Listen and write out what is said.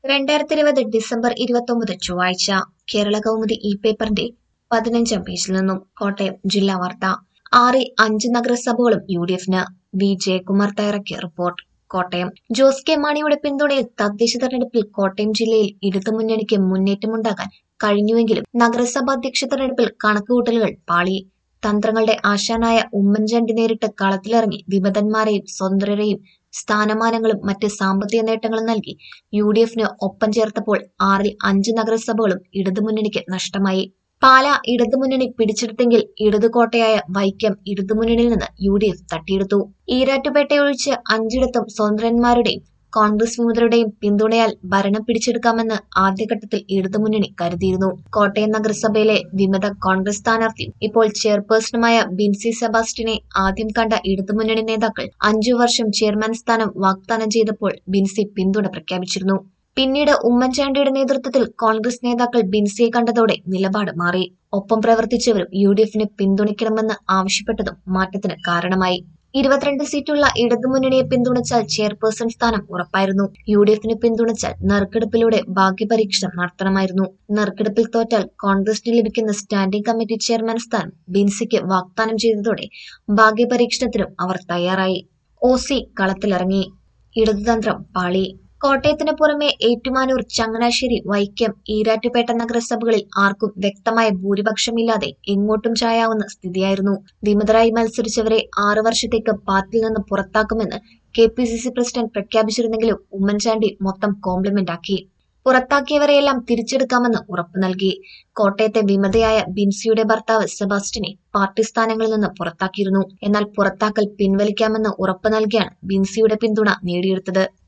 രണ്ടായിരത്തി ഇരുപത് ഡിസംബർ ഇരുപത്തൊമ്പത് ചൊവ്വാഴ്ച കേരള കൗമുദി ഇ പേപ്പറിന്റെ പതിനഞ്ചാം പേജിൽ നിന്നും കോട്ടയം ജില്ലാ വാർത്ത ആറിൽ അഞ്ച് നഗരസഭകളും യു ഡി എഫിന് വി ജയകുമാർ തയ്യാറാക്കിയ റിപ്പോർട്ട് കോട്ടയം ജോസ് കെ മാണിയുടെ പിന്തുണയിൽ തദ്ദേശ തെരഞ്ഞെടുപ്പിൽ കോട്ടയം ജില്ലയിൽ ഇടതുമുന്നണിക്ക് മുന്നേറ്റമുണ്ടാകാൻ കഴിഞ്ഞുവെങ്കിലും നഗരസഭാ അധ്യക്ഷ തെരഞ്ഞെടുപ്പിൽ കണക്കുകൂട്ടലുകൾ പാളി തന്ത്രങ്ങളുടെ ആശാനായ ഉമ്മൻചാണ്ടി നേരിട്ട് കളത്തിലിറങ്ങി വിമതന്മാരെയും സ്വതന്ത്രരെയും സ്ഥാനമാനങ്ങളും മറ്റ് സാമ്പത്തിക നേട്ടങ്ങളും നൽകി യു ഡി എഫിന് ഒപ്പം ചേർത്തപ്പോൾ ആറിൽ അഞ്ച് നഗരസഭകളും ഇടതുമുന്നണിക്ക് നഷ്ടമായി പാല ഇടതുമുന്നണി പിടിച്ചെടുത്തെങ്കിൽ ഇടതുകോട്ടയായ വൈക്കം ഇടതുമുന്നണിയിൽ നിന്ന് യു ഡി എഫ് തട്ടിയെടുത്തു ഈരാറ്റുപേട്ടയൊഴിച്ച് അഞ്ചിടത്തും സ്വതന്ത്രന്മാരുടെയും കോൺഗ്രസ് വിമതരുടെയും പിന്തുണയാൽ ഭരണം പിടിച്ചെടുക്കാമെന്ന് ആദ്യഘട്ടത്തിൽ ഇടതുമുന്നണി കരുതിയിരുന്നു കോട്ടയം നഗരസഭയിലെ വിമത കോൺഗ്രസ് സ്ഥാനാർത്ഥിയും ഇപ്പോൾ ചെയർപേഴ്സണുമായ ബിൻസി സെബാസ്റ്റിനെ ആദ്യം കണ്ട ഇടതുമുന്നണി നേതാക്കൾ അഞ്ചു വർഷം ചെയർമാൻ സ്ഥാനം വാഗ്ദാനം ചെയ്തപ്പോൾ ബിൻസി പിന്തുണ പ്രഖ്യാപിച്ചിരുന്നു പിന്നീട് ഉമ്മൻചാണ്ടിയുടെ നേതൃത്വത്തിൽ കോൺഗ്രസ് നേതാക്കൾ ബിൻസിയെ കണ്ടതോടെ നിലപാട് മാറി ഒപ്പം പ്രവർത്തിച്ചവരും യു ഡി എഫിനെ പിന്തുണയ്ക്കണമെന്ന് ആവശ്യപ്പെട്ടതും മാറ്റത്തിന് കാരണമായി ഇരുപത്തിരണ്ട് സീറ്റുള്ള ഇടതുമുന്നണിയെ പിന്തുണച്ചാൽ ചെയർപേഴ്സൺ സ്ഥാനം ഉറപ്പായിരുന്നു യു ഡി എഫിനെ പിന്തുണച്ചാൽ നറുക്കെടുപ്പിലൂടെ ഭാഗ്യപരീക്ഷണം നടത്തണമായിരുന്നു നറുക്കെടുപ്പിൽ തോറ്റാൽ കോൺഗ്രസിന് ലഭിക്കുന്ന സ്റ്റാൻഡിംഗ് കമ്മിറ്റി ചെയർമാൻ സ്ഥാനം ബിൻസിക്ക് വാഗ്ദാനം ചെയ്തതോടെ ഭാഗ്യപരീക്ഷണത്തിനും അവർ തയ്യാറായി ഒ സി കളത്തിലിറങ്ങി ഇടതുതന്ത്രം പാളി കോട്ടയത്തിന് പുറമെ ഏറ്റുമാനൂർ ചങ്ങനാശ്ശേരി വൈക്കം ഈരാറ്റുപേട്ട നഗരസഭകളിൽ ആർക്കും വ്യക്തമായ ഭൂരിപക്ഷമില്ലാതെ എങ്ങോട്ടും ചായാവുന്ന സ്ഥിതിയായിരുന്നു വിമതരായി മത്സരിച്ചവരെ ആറു വർഷത്തേക്ക് പാർട്ടിയിൽ നിന്ന് പുറത്താക്കുമെന്ന് K P C C president പ്രഖ്യാപിച്ചിരുന്നെങ്കിലും ഉമ്മൻചാണ്ടി മൊത്തം കോംപ്ലിമെന്റ് ആക്കി പുറത്താക്കിയവരെയെല്ലാം തിരിച്ചെടുക്കാമെന്ന് ഉറപ്പു നൽകി കോട്ടയത്തെ വിമതയായ ബിൻസിയുടെ ഭർത്താവ് സെബാസ്റ്റിനെ പാർട്ടി സ്ഥാനങ്ങളിൽ നിന്ന് പുറത്താക്കിയിരുന്നു എന്നാൽ പുറത്താക്കൽ പിൻവലിക്കാമെന്ന് ഉറപ്പു നൽകിയാണ് ബിൻസിയുടെ പിന്തുണ നേടിയെടുത്തത്